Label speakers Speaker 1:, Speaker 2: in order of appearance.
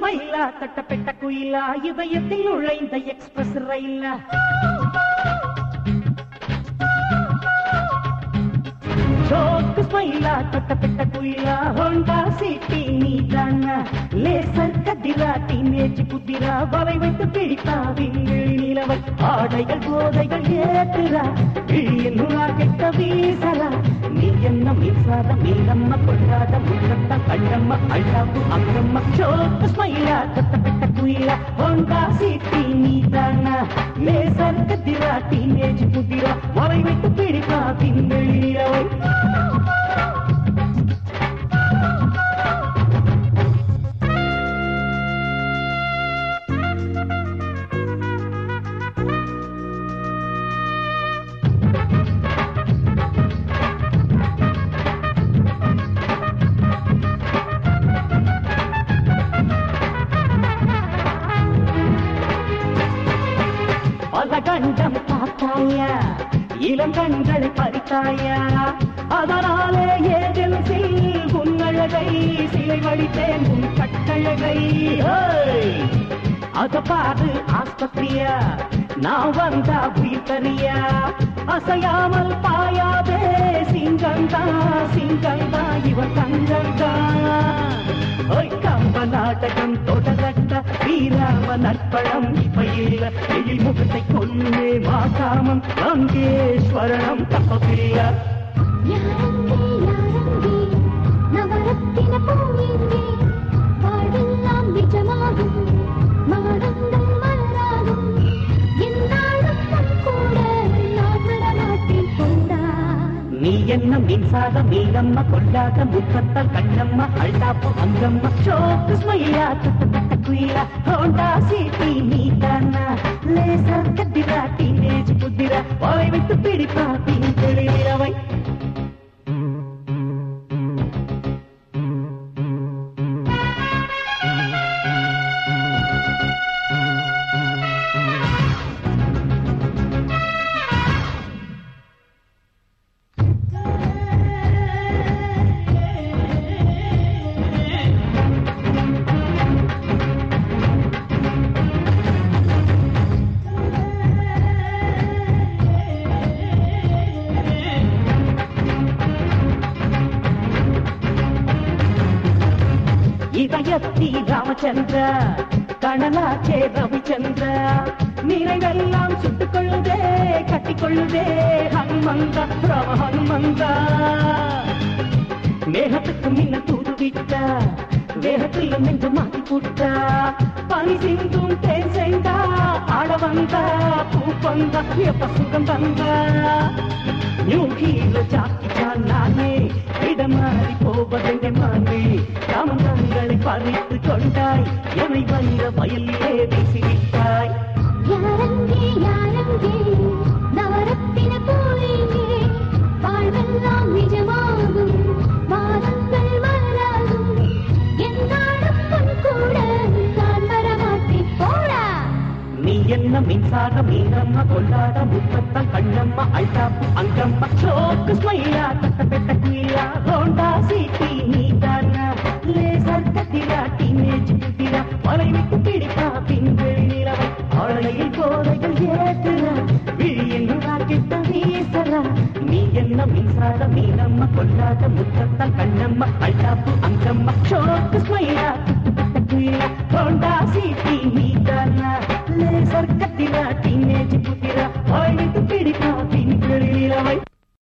Speaker 1: ஸ்மைலா தட்டப்பெட்ட குயிலா இதயத்தில் நுழைந்த எக்ஸ்பிரஸ் ரயிலா ஜோக்கு ஸ்மைலா தொட்டப்பட்ட குயிலா ஹோண்டா சிட்டி நீதானா லேசர் கதிரா டீனேஜ் குதிரா வலை வைத்து பிடித்தா விண்வெளி நிலவை ஆடைகள் போதைகள் ஏத்துறா விழியில் கெட்ட வீசலா நீ என்ன மின்சார மீனம்ம கொண்டாட முன்னத்த கண்ணம்ம அழகு அங்கம்ம ஜோக்கு ஸ்மைலா தொட்டப்பட்ட குயிலா ஹோண்டா சிட்டி நீதானா லேசர் கதிரா டீனேஜ் குதிரா வலை வைத்து பிடித்தா விண்வெளி நிலவை பல கண்டம் பார்த்தாயா இளங்கண்களை பறித்தாயா அதனாலே ஏஜென்சில் உன்னழகை சிலை வடித்தேன் உன் கட்டழகை ஹேய்! அத பாரு ஆஸ்பத்திரியா நான் வந்தா உயிர் தனியா அசையாமல் பாயாதே சிங்கந்தா சிங்கந்தா இவன் தங்கந்தா ஓய் கம்ப நாடகம் தொடரட்ட ஸ்ரீராம நற்பழம் இப்பயில எழில் முகத்தை கொன்னே மாகாமம் அங்கேஸ்வரணம் தப்பப்பில்லை
Speaker 2: யாரங்கே யாரங்கே நவரத்தின பூங்கெங்கே வாழ்வெல்லாம் நிஜமாகும் மாடங்கள் மலராகும் என்னாலும் உன் கூட நான் வரமாட்டேன் போடா
Speaker 1: நீ என்ன மின்சார மீனம்ம கொண்டாத முத்தத்தல் கண்ணம்மா அழ்தாப்பு அங்கம்மா சோக்கு ஸ்மைலா தட்ட குயிலா ஹோண்டா சிட்டி நீதானா லேசர் கத்திரா டீனேஜ் புத்திரா வாய் விட்டு பிடிப்பா பின்தெளி நிலவை இதயத்தி ராமச்சந்திர கணலாச்சே ரவிச்சந்திர நினைவெல்லாம் சுட்டுக் கொள்ளுதே கட்டிக் கொள்ளுதே ஹனுமந்த ராம ஹனுமந்த மேகத்துக்கு முன்ன தூது விட்டா வேகத்தில் நெஞ்சு மாத்தி போட்டா பனி சிந்தும் தேன் செண்டா ஆட வந்தா பூ வந்தா எப்ப சுகம் வந்தா நியூ ஹீரோ ஜாக்கிச்சான் நானே இடமாறி போவதெங்க மானே ராமந்தங்களை பறித்து கொண்டாய் எமை வந்த வயலிலே வீசிவிட்டாய்
Speaker 2: யாரங்கே யாரங்கே நவரத்தின பூங்கெங்கே வாழ்வெல்லாம் நிஜமாகும் மாதங்கள் மலராகும் என்னாலும் உன் கூட நான் வரமாட்டேன் போடா
Speaker 1: நீ என்ன மின்சார மீனம்மா கொண்டாட முத்தத்த கண்ணம்மா அழ்தாப்பு அங்கம்மா சோக்கு ஸ்மைலா தட்ட பெட்ட குயிலா ஹோண்டா சிட்டி நீதானா லேசர் கத்திரா டீனேஜ் குதிரா வலை விட்டு பிடிப்பா பின்வெளி நிலவை ஆளையில் போதைகள் ஏற்றுறா விழியில் ராக்கெட்ட வீசறா நீ என்ன மின்சார மீனம்மா கொண்டாட முத்தத்த கண்ணம்மா அழ்தாப்பு அங்கம்மா சோக்கு ஸ்மைலா தட்ட பெட்ட குயிலா ஹோண்டா சிட்டி நீதானா லேசர் கத்திரா